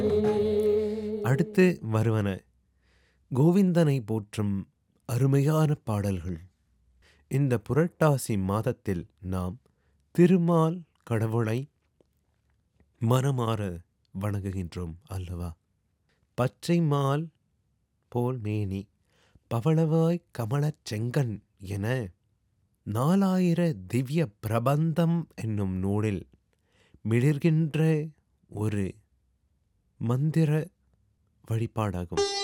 அடுத்து வருவன கோவிந்தனை போற்றும் அருமையான பாடல்கள் இந்த புரட்டாசி மாதத்தில் நாம் திருமால் கடவுளை மனமாற வணங்குகின்றோம் அல்லவா பச்சை மால் போல் மேனி பவளவாய் கமலச் செங்கன் என நாலாயிர திவ்ய பிரபந்தம் என்னும் நூலில் மிளிர்கின்ற ஒரு மந்திர வழிபாடாகும்